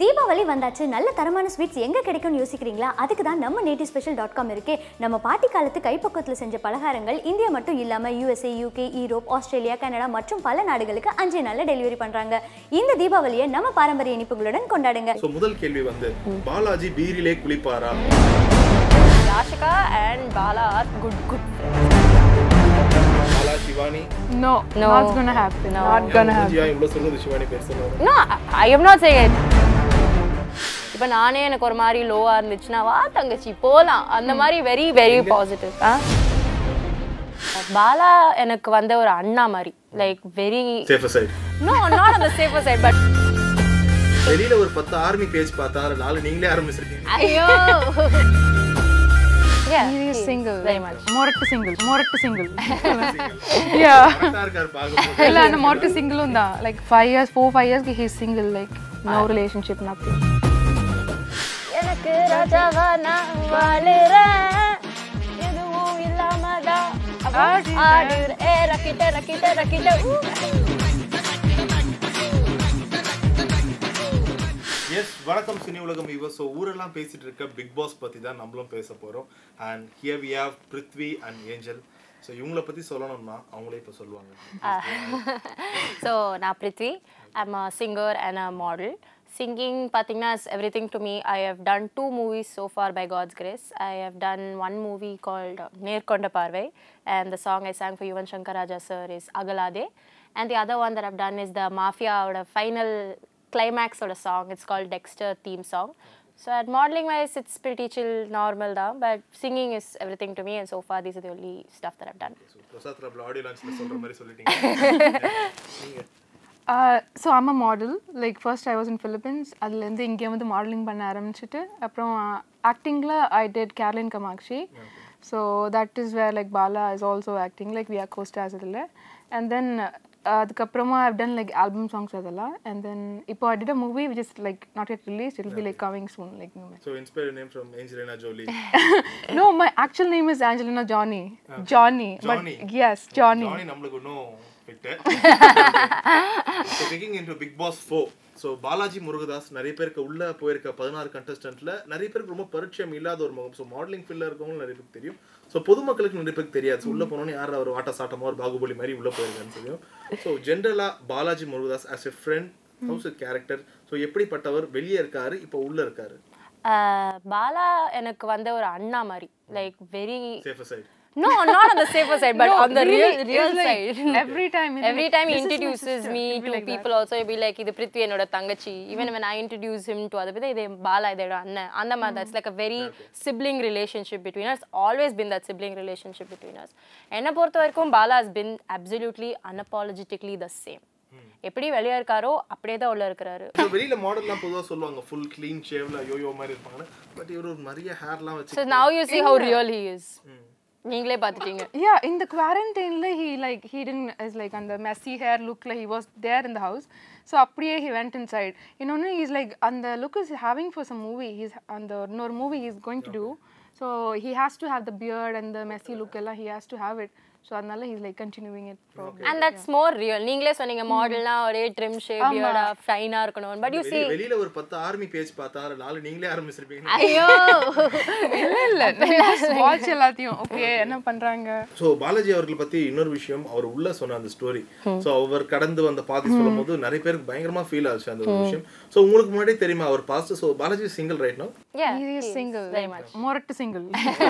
தீபாவளி வந்தாச்சு நல்ல தரமான ஸ்வீட்ஸ் எங்கே கிடைக்கும்னு யோசிக்கிறீங்களா அதுக்கு தான் நம்ம நேட்டிவ் ஸ்பெஷல் டாட் காம் இருக்கே நம்ம பாட்டி காலத்து கைப்பக்குவத்தில் செஞ்ச பலகாரங்கள் இந்தியா மட்டும் இல்லாமல் USA UK Europe Australia Canada மற்றும் பல நாடுகளுக்கு அஞ்சு நாளில் டெலிவரி பண்ணுறாங்க இந்த தீபாவளியை நம்ம பாரம்பரிய இனிப்புகளுடன் கொண்டாடுங்க ஸோ முதல் கேள்வி வந்து Balaji பீரிலே குளிப்பாரா Yashika and Bala are good, good friends. Bala Shivani No, No. not gonna happen. No. Not gonna happen. மூஞ்சியா இவ்வளோ சொல்லுது சிவானி பேர் சொல்லுவாங்க No, I- I am not saying it. இப்போ நானே எனக்கு ஒரு மாதிரி லோவா இருந்துச்சுன்னா வா தங்கச்சி போலாம் அந்த மாதிரி வெரி வெரி பாசிட்டிவ் பாலா எனக்கு வந்த ஒரு அண்ணா மாதிரி like very safer side no not அந்த சேஃபர் சைட் பட் வெளியில ஒரு பத்து ஆர்மி பேஜ் பார்த்தா அதுல நாலு நீங்களே ஆரம்பிச்சிருக்கீங்க ஐயோ Yeah, He is single. very much. மொரட்டு single. மொரட்டு single. yeah. கரெக்டா இருக்காரு பார்க்கும்போது இல்ல அந்த மொரட்டு சிங்கிளும் தான் like five years four five இயர்ஸ்க்கு he's single like no relationship nothing எனக்கு ராஜாவா நான் வாழுறேன் எதுவும் இல்லாம தான் ஆடுறேன் ஏ ரக்கிட்ட ரக்கிட்ட ரக்கிட்ட ஊ. எஸ் வணக்கம் சினி உலகம் இவர் ஸோ ஊரெல்லாம் பேசிட்டு இருக்க பிக் பாஸ் பத்தி தான் நம்மளும் பேச போறோம் and here we have Prithvi and Angel so இவங்கள பத்தி சொல்லணும்னா அவங்களே இப்போ சொல்லுவாங்க ஸோ நான் Prithvi I'm a singer and a model singing பார்த்தீங்கன்னா is everything to me I have done two movies so far by God's grace I have done one movie called Nerkonda Paarvai and the song I sang for Yuvan Shankar Raja sir is Agalaathey and the other one that have ton is the மாஃபியாவோட final கிளைமேக்ஸோட song it's call Dexter theme song so at modelling wise it's pretty chill normal தான் but singing is everything to me and so far this is the only stuff that have done so Prasad ரப்ல audio லான்ச்ல சொல்ற மாதிரி சொல்லிட்டீங்க நீங்க so am a model like first I was in Philippines அதுலேருந்து இங்கே வந்து மாடலிங் பண்ண ஆரம்பிச்சிட்டு அப்புறம் ஆக்டிங்கில் ஐ டெட் கேர்லின் கமாக்ஷி so that is where like Bala is also acting like we are costars இதில் அண்ட் தென் அதுக்கப்புறமா I've done like album songs அதெல்லாம் அண்ட் தென் இப்போ I did a movie which is like not yet release it be like coming soon like so inspire name from Angelina Jolie no my actual name is Angelina Johnny Johnny but Johnny. yes Johnny Johnny நம்மளுக்கு இன்னும் fit so kicking into Big Boss four so Balaji Murugadoss நிறைய பேருக்கு உள்ள போயிருக்க பதினாறு கண்டஸ்டன்ட்ல நிறைய பேருக்கு ரொம்ப பரிச்சயம் இல்லாத ஒரு முகம் ஸோ மாடலிங் ஃபீல்டில் இருக்கவங்களும் நிறைய பேருக்கு தெரியும் ஸோ பொதுமக்களுக்கு நிறைய பேருக்கு தெரியாது So, உள்ள போனோன்னு யார் அவர் வாட்ட சாட்டமோ ஒரு பாகுபலி மாதிரி உள்ள போயிருக்கான்னு தெரியும் ஸோ ஜென்ரலாக Balaji Murugadoss as a friend how's a character so எப்படிப்பட்டவர் வெளியே இருக்காரு இப்போ உள்ள இருக்காரு Uh, பாலா எனக்கு வந்த ஒரு அண்ணா மாதிரி like very safer side no not on the safer side but No, on the really, real real it's like side every time it's every like, time he "This is my introduces sister." me It'll be to like that. people also he'll be like இது பிருத்வி என்னோட தங்கச்சி even when I introduce him to other people இது பாலா இதோட அண்ணன் அந்த மாதிரி that's like a very sibling relationship between us always been that sibling relationship between us என்னை பொறுத்த வரைக்கும் Bala has been absolutely unapologetically the same எப்படி வெளியே இருக்காரோ அப்படியே தான் உள்ள இருக்கிறாரு ஸோ வெளியில மாடல்லாம் பொதுவாக சொல்லுவாங்க ஃபுல் க்ளீன் ஷேவ்ல யோயோ மாதிரி இருப்பாங்க பட் இவர் ஒரு நிறைய ஹேர்லாம் வச்சு so now you see how real he is நீங்களே பார்த்துட்டீங்க yeah in the quarantine like, he like he didn't is like on the messy hair look like he was there in the house so அப்படியே he went inside you know he's like on the look is having for some movie he's on the no movie he's going to do so he has to have the beard and the messy look எல்லாம் he has to have it so அதனால he's like continuing it probably and that's more real நீங்களே சொன்னீங்க மாடல்னா ஒரே trim shape பியர்டா ஃபைனா இருக்கணும் but you see வெளி- வெளியில ஒரு பத்து ஆர்மி பேஜ் பார்த்தா அதுல நாலு நீங்களே ஆரம்பிச்சிருப்பீங்க ஐயோ இல்ல இல்ல வாட்ச் எல்லாத்தையும் ஓகே என்ன பண்றாங்க ஸோ பாலாஜி அவர்கள் பத்தி இன்னொரு விஷயம் அவர் உள்ள சொன்ன அந்த ஸ்டோரி ஸோ அவர் கடந்து வந்த பாதி சொல்லும் போது நிறைய பேருக்கு பயங்கரமா ஃபீல் ஆச்சு அந்த ஒரு விஷயம் ஸோ உங்களுக்கு முன்னாடி தெரியுமா அவர் past so Balaji single right no yeah he is single very much மொரட்டு single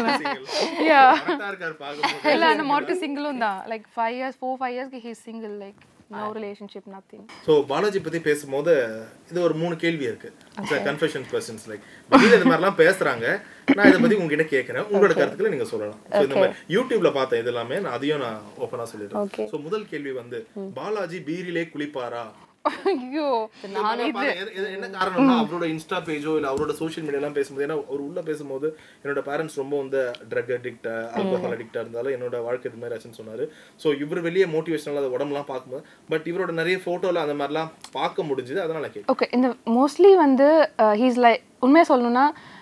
yeah இருக்காரு பார்க்கும்போது இல்ல அந்த மொரட்டு சிங்கிளும் தான் like five years four five இயர்ஸ்க்கு he's single like no relationship nothing so Balaji பத்தி பேசும்போது இது ஒரு மூணு கேள்வி இருக்கு கன்ஃபெஷன் கொஸ்டின்ஸ் லைக் வெளியில இந்த மாதிரிலாம் பேசுறாங்க நான் இதை பத்தி உங்ககிட்ட கேட்கறேன் உங்களோட கருத்துக்களை நீங்க சொல்லலாம் ஸோ இந்த மாதிரி யூடியூப்ல பார்த்தேன் இது எல்லாமே நான் அதையும் நான் ஓப்பனா சொல்லிடுறேன் ஸோ முதல் கேள்வி வந்து பாலாஜி பீரிலே குளிப்பாரா ஐயோ நானும் என்ன காரணம்னா அவரோட இன்ஸ்டா பேஜோ இல்ல அவரோட சோஷியல் மீடியாலாம் பேசும்போது ஏன்னா அவர் உள்ள பேசும்போது என்னோட பேரண்ட்ஸ் ரொம்ப வந்து ட்ரக் அடிக்ட் ஆல்கோஹால் அடிக்டா இருந்தாலும் என்னோட வாழ்க்கை இது மாதிரி ஆச்சுன்னு சொன்னாரு ஸோ இவர் வெளியே மோட்டிவேஷனல் அது உடம்புலாம் பார்க்கும்போது பட் இவரோட நிறைய போட்டோல அந்த மாதிரிலாம் பார்க்க முடிஞ்சுது அதனால கேட்க ஓகே இந்த மோஸ்ட்லி வந்து ஹீஸ் லைக் உண்மையாக சொல்லணும்னா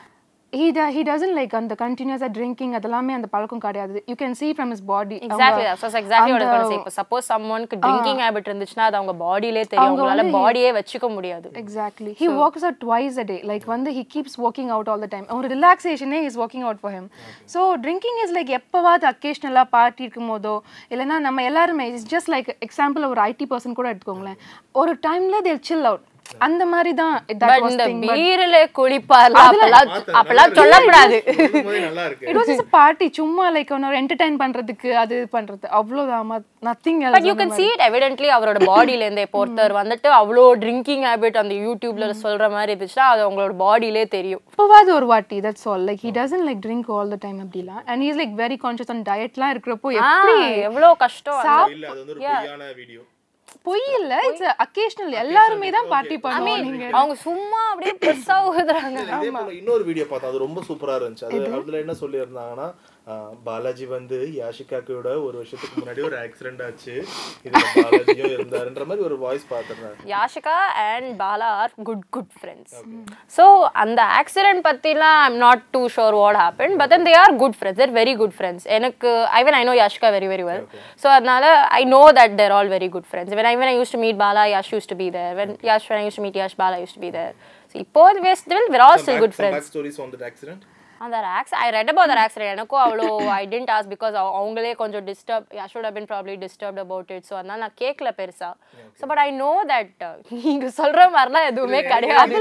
he do- he doesn't like அந்த கண்டினியூஸாக ட்ரிங்கிங் அதெல்லாமே அந்த பழக்கம் கிடையாது you can see from his body exactly that's exactly what I was going to say இப்போ சப்போஸ் சம்மனுக்கு ட்ரிங்கிங் ஹேபிட் இருந்துச்சுன்னா அது அவங்க பாடியிலே தெரியும் அவங்களால பாடியே வச்சுக்க முடியாது Exactly. He walks out twice a day. Like one day he keeps walking out all the time. ஒரு relaxation is walking out for him. So drinking is like எப்பவாவது அக்கேஷ்னலாக பார்ட்டி இருக்கும் போதோ இல்லைன்னா நம்ம எல்லாருமே இட்ஸ் ஜஸ்ட் லைக் எக்ஸாம்பிள் ஒரு IT person கூட எடுத்துக்கோங்களேன் ஒரு டைம்ல தேல் chill out அந்த மாதிரி தான் that பட் was இந்த thing. But பீர்ல குளிப்பார்ல அப்பெல்லாம் பார்த்தேன், அப்பெல்லாம் நல்லா இருக்கு. சொல்லக்கூடாது சொல்லும்போதே நல்லா இருக்கு it was just a party சும்மா லைக் ஒன்று என்டர்டைன் பண்றதுக்கு அது பண்றது அவ்வளோதான் nothing but you can see it evidently அவரோட பாடியில இருந்தே இப்போ ஒருத்தர் வந்துட்டு அவ்வளோ ட்ரிங்கிங் ஹேபிட் அந்த யூடியூப்ல சொல்ற மாதிரி இருந்துச்சுன்னா அது அவங்களோட பாடியிலே தெரியும் இப்போவாது ஒரு வாட்டி that's all like he doesn't like drink all the time அப்படிலாம் and is like very conscious on டயட்லாம் இருக்கிறப்போ ஆ, எப்படி எவ்வளோ கஷ்டம் அது. இல்ல அது வந்து ஒரு பொய்யான வீடியோ பொய் இல்ல இட்ஸ் அக்கேஷனல் எல்லாருமே தான் பார்ட்டி பண்ணுவோம் நீங்க அவங்க சும்மா அப்படியே பெருசா ஊதுறாங்க இதே போல இன்னொரு வீடியோ பார்த்தேன் அது ரொம்ப சூப்பரா இருந்துச்சு அது அதுல என்ன சொல்லியிருந்தாங்கன்னா ஆஹ், பாலாஜி வந்து யாஷிகாக்கோட ஒரு வருஷத்துக்கு முன்னாடி ஒரு ஆக்சிடென்ட் ஆச்சு இதுல பாலாஜியும் இருந்தாருன்ற மாதிரி ஒரு வாய்ஸ் பார்த்திருந்தேன் Yashika and Bala are good good friends so அந்த ஆக்சிடென்ட் பற்றிலாம் I'm not too sure what happen but then they are good friends they're very good friends எனக்கு I even I know Yashika very very well so அதனால I know that they're all very good friends when I when I use to meet Bala Yash use to be there when Yash when I use to meet Yash Bala use to be there so இப்போ waste were all still good friends stories on that accident அந்த ஆக்ஸ் I read about the accident எனக்கும் அவ்வளோ I didn't ask because அவங்களே கொஞ்சம் disturb I should have been probably disturbed about it so அதனால நான் கேட்கல பெருசா so but I know that நீங்க சொல்ற மாதிரிலாம் எதுவுமே கிடையாது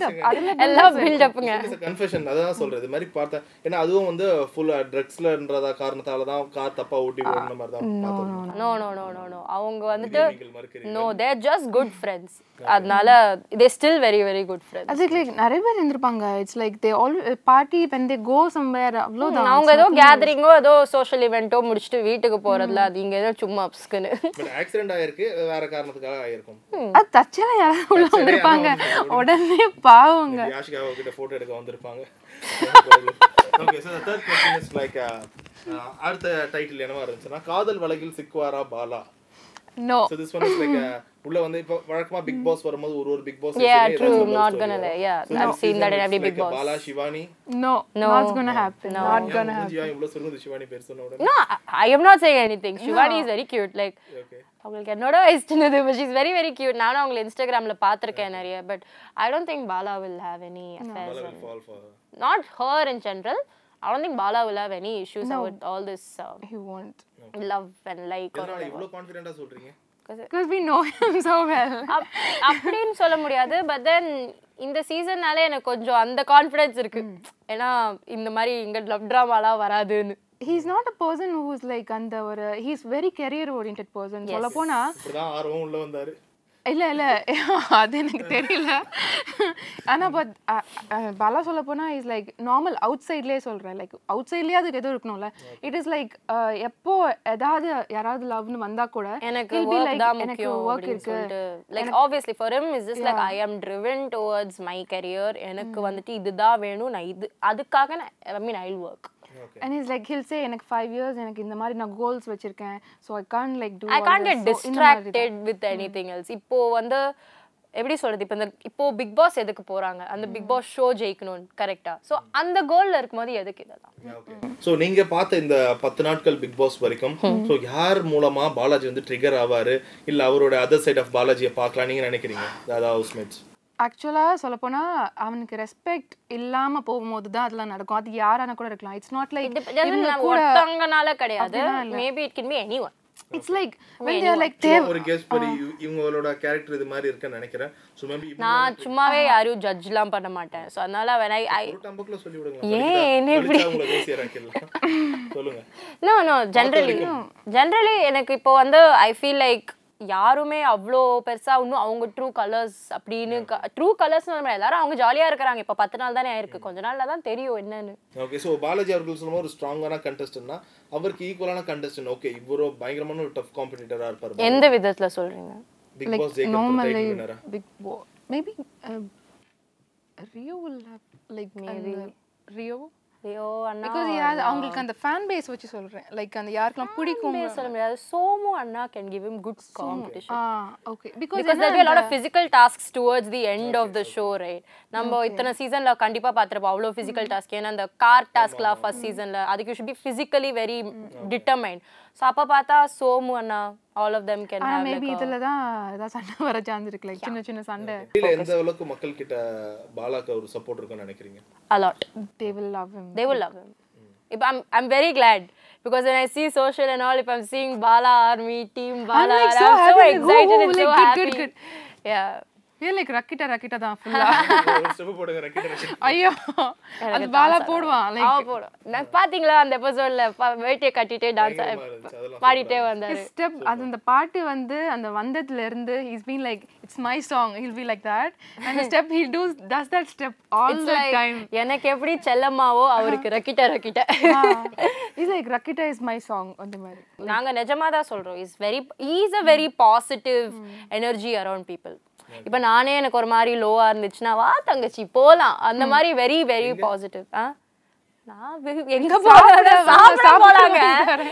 எல்லாம் பில்டப்புங்க கன்ஃபெஷன் அதான் சொல்றது இது மாதிரி பார்த்தேன் ஏன்னா அதுவும் வந்து ஃபுல் ட்ரக்ஸ்லன்றதா காரணத்தால தான் கார் தப்பா ஓட்டி ஓடுன மாதிரி தான் பார்த்தோம் no no no no no அவங்க வந்துட்டு நீங்கள் மறுக்கிறீங்க no they're just good friends அதனால they still very very good friends அதுக்கு லைக் நிறைய பேர் இருந்திருப்பாங்க it's like they all party when they go somewhere அவ்வளோதான் அவங்க ஏதோ கேதரிங்கோ ஏதோ சோஷியல் இவெண்ட்டோ முடிச்சுட்டு வீட்டுக்கு போறதுல அது இங்க ஏதோ சும்மா அப்ஸ்க்குன்னு பட் ஆக்சிடென்ட் ஆயிருக்கு வேற காரணத்துக்காக ஆயிருக்கும் அது தச்செல்லாம் யாராவது உள்ள வந்திருப்பாங்க உடனே பாவங்க யாஷிகா கிட்ட போட்டோ எடுக்க வந்திருப்பாங்க okay sir third question is like அடுத்த டைட்டில் என்னவா இருந்துச்சுன்னா காதல் வலையில் சிக்குவாரா Bala no so this one is like உள்ள வந்து இப்போ வழக்கமா பிக் பாஸ் வரும்போது ஒரு ஒரு Big Boss Yeah, true. Not gonna lie. Yeah, I've seen that in every Big Boss. Bala Shivani no nots gonna happen not gonna மூஞ்சியா இவ்வளவு சொல்லுங்க சிவானி பேர் சொன்ன உடனே No, I, I am not saying anything. Shivani is very cute. Like, okay அவங்களுக்கு என்னோட வயசு சின்னது but she's very very cute நானும் அவங்களை இன்ஸ்டாகிராமில் பார்த்துருக்கேன் நிறைய but I don't think Bala will have any Bala affairs will fall for not her in general I don't think Bala will have any issues with all this he won't love and like எதனால இவ்வளவு கான்ஃபிடென்ட்டா சொல்றீங்க because we know him so well அப்படின்னு சொல்ல முடியாது but then இந்த சீசன்னாலே எனக்கு கொஞ்சம் அந்த கான்ஃபிடன்ஸ் இருக்கு ஏன்னா இந்த மாதிரி இங்க லவ் ட்ராமாலாம் வராதுன்னு he's not a person who is like அந்த ஒரு he's very career oriented person சொல்ல போனா இப்படிதான் ஆர்வம் உள்ள வந்தாரு இல்ல இல்ல அது எனக்கு தெரியல ஆனா பட் பாலா சொல்ல போனா இஸ் லைக் நார்மல் அவுட் சைட்லேயே சொல்றேன் லைக் அவுட் சைட்லேயே அதுக்கு எதுவும் இருக்கணும்ல இட் இஸ் லைக் எப்போ ஏதாவது யாராவது லவ்னு வந்தா கூட எனக்கு he'll be ஒர்க் like, தான் எனக்கு முக்கியம் ஒர்க் அப்படின்னு இருக்கு சொல்லிட்டு like obviously for him is just like I am driven towards my career எனக்கு வந்துட்டு இதுதான் வேணும் நான் இது அதுக்காக நான் I mean I work and he's like he'll say எனக்கு ஃபைவ் இயர்ஸ் எனக்கு இந்த மாதிரி நான் கோல்ஸ் வச்சிருக்கேன் so I can't like do I can't get distracted with anything else இப்போ வந்து எப்படி சொல்றது இப்போ இந்த இப்போ பிக் பாஸ் எதுக்கு போறாங்க அந்த பிக் பாஸ் ஷோ ஜெயிக்கணும் கரெக்டா ஸோ அந்த கோல்ல இருக்கும்போது எதுக்கு இதெல்லாம் சோ நீங்க பார்த்த இந்த பத்து நாட்கள் பிக் பாஸ் வரைக்கும் சோ யார் மூலமா பாலாஜி வந்து ட்ரிகர் ஆவாரு இல்ல அவரோட அதர் சைட் ஆஃப் பாலாஜியை பார்க்கலாம் நீங்க நினைக்கிறீங்க அதாவது ஹவுஸ்மேட்ஸ் ஆக்சுவலாக சொல்லப்போனா அவனுக்கு ரெஸ்பெக்ட் இல்லாம போகும்போது தான் அதெல்லாம் நடக்கும் அது யாரான கூட இருக்கலாம் இட்ஸ் நாட் லைக் ஒருத்தவங்கனால கிடையாது maybe it can be anyone it's like when they are like they ஒரு கேஸ் படி இவ- இவங்களோட கேரக்டர் இது மாதிரி இருக்குன்னு நினைக்கிறேன் சோ மேபி நான் சும்மாவே யாரையும் ஜட்ஜ்லாம் பண்ண மாட்டேன் ஸோ அதனால when I I ஒரு டம்பக்ல சொல்லி ஏன் என்ன விடுங்க இப்படி? உங்களை பேசியறாக்கிடலாம் சொல்லுங்க நோ நோ ஜென்ரலி ஜென்ரலி எனக்கு இப்போ வந்து ஐ ஃபீல் லைக் யாருமே அவ்வளோ பெருசா இன்னும் அவங்க ட்ரூ கலர்ஸ் அப்படின்னு ட்ரூ கலர்ஸ் நம்ம எல்லாரும் அவங்க ஜாலியா இருக்கிறாங்க இப்போ பத்து நாள் தானே ஆயிருக்கு கொஞ்ச நாள்ல தான் தெரியும் என்னன்னு ஓகே சோ பாலாஜி அவர்கள் சொல்லும்போது ஒரு ஸ்ட்ராங்கான கண்டஸ்டன்ட்னா அவருக்கு ஈக்குவலான கண்டஸ்டன்ட் ஓகே இவரோ பயங்கரமான ஒரு டஃப் காம்படிட்டரா இருப்பாரு எந்த விதத்துல சொல்றீங்க பிக் பாஸ் ஜெயிக்கிற normally டைட்டில் வினரா big bo- maybe uh, Rio will have like maybe Rio ஐயோ அண்ணா பிகாஸ் யார் அவங்களுக்கு அந்த ஃபேன் பேஸ் வச்சு சொல்றேன் லைக் அந்த யாருக்கெல்லாம் பிடிக்கும் பேர் சொல்ல முடியாது சோமு அண்ணா can give him good competition ah okay because because there'll be a lot of physical tasks towards the end of the show right நம்ம இத்தனை சீசன்ல கண்டிப்பா பாத்திருப்போம் அவ்வளோ physical task ஏன்னா அந்த கார் டாஸ்க்லாம் ஃபர்ஸ்ட் சீசன்ல அதுக்கு should be physically very determined so அப்போ பார்த்தா சோமு அண்ணா ஆல் ஆஃப் தெம் கேன் ஆனா ஹேவ் மேபி இதுல தான் ஏதாவது சண்டை வர சான்ஸ் இருக்கு லைக் சின்ன சின்ன சண்டை இல்ல எந்த அளவுக்கு மக்கள் கிட்ட பாலாக்கு ஒரு சப்போர்ட் இருக்குன்னு நினைக்கிறீங்க a lot they will love him they will love him if I'm, I'm very glad because when I see social and all, if I'm seeing Bala Army, Team Bala, like, I'm so so, happy, like, excited oh, and like, so good, happy. good, good. Yeah. Uh like Rakita Rakita தான் ஃபுல்லா ஒரு step போடுங்க ரெக்கிட்ட ரெக்கிட்ட ஐயோ அது பாலா போடுவான் like அவன் போடும் நான் பாத்தீங்களா அந்த எபிசோட்ல வேட்டியை கட்டிட்டே டான்ஸ் பயங்கரமா இருந்துச்சு, அதெல்லாம் பாடிட்டே வந்தாரு ஸ்டெப் அது அந்த பாட்டு வந்து அந்த வந்ததுல இருந்து he's been like it's my song he'll be like that and step he does does that step all It's the like, time எனக்கு எப்படி செல்லம்மாவோ அவருக்கு Rakita Rakita is like Rakita is my song அந்த மாதிரி நாங்க நிஜமா தான் சொல்றோம் is very is a very positive energy around people இப்ப நானே எனக்கு ஒரு மாதிரி லோவா இருந்துச்சுன்னா வா தங்கச்சி போலாம் அந்த மாதிரி வெரி வெரி பாசிட்டிவ் ஆ நான் வெ- எங்க போறாங்க சாப்பிட போலாங்க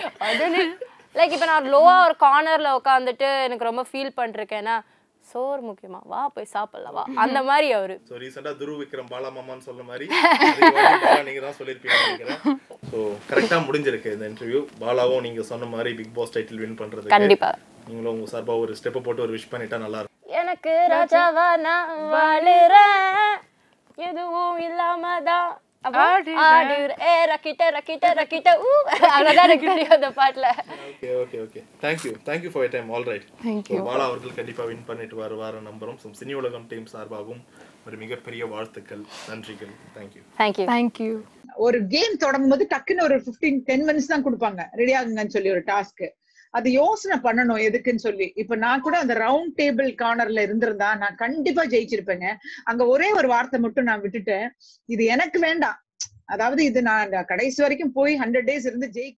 லைக் இப்ப நான் லோவா ஒரு கார்னர்ல உட்காந்துட்டு எனக்கு ரொம்ப ஃபீல் பண்ணிருக்கேன்னா சோறு முக்கியமா வா போய் சாப்பிடலாம் வா அந்த மாதிரி அவரு ஸோ ரீசெண்டாக துரு விக்ரம் பாலா மாமான்னு சொன்ன மாதிரி அதுக்கு வந்து பாலா நீங்க தான் சொல்லியிருப்பீங்கன்னு நினைக்கிறேன் ஸோ கரெக்டாக முடிஞ்சிருக்கு இந்த இன்டர்வியூ பாலாவும் நீங்க சொன்ன மாதிரி பிக் பாஸ் டைட்டில் வின் பண்றது கண்டிப்பா நீங்களும் உங்க சார்பா ஒரு ஸ்டெப்பை போட்டு ஒரு விஷ் பண்ணிட்டா நல்லா இருக்கும் எனக்கு ராஜாவா நான் வாழுறேன் எதுவும் இல்லாம தான் ஆடுற ஏ ரக்கிட்ட ரக்கிட்ட ரக்கிட்ட ஊ அவ்வளவுதான் எனக்கு தெரியும் அந்த பாட்டுல okay okay okay thank you thank you for time all right Thank Bala அவர்கள் கண்டிப்பா வின் பண்ணிட்டு வருவார நம்புறோம் ஸோ சினி உலகம் டீம் சார்பாகவும் ஒரு மிகப்பெரிய வாழ்த்துக்கள் நன்றிகள் தேங்க்யூ தேங்க்யூ தேங்க் யூ ஒரு கேம் தொடங்கும் போது டக்குன்னு ஒரு 15 டென் மினிட்ஸ் தான் கொடுப்பாங்க ரெடி ஆகுங்கன்னு சொல்லி ஒரு டாஸ்க் அது யோசனை பண்ணணும் எதுக்குன்னு சொல்லி இப்ப நான் கூட அந்த ரவுண்ட் டேபிள் கார்னர்ல இருந்திருந்தா நான் கண்டிப்பா ஜெயிச்சிருப்பேங்க அங்க ஒரே ஒரு வார்த்தை மட்டும் நான் விட்டுட்டேன் இது எனக்கு வேண்டாம் அதாவது இது நான் கடைசி வரைக்கும் போய் ஹண்ட்ரட் டேஸ் இருந்து ஜெயி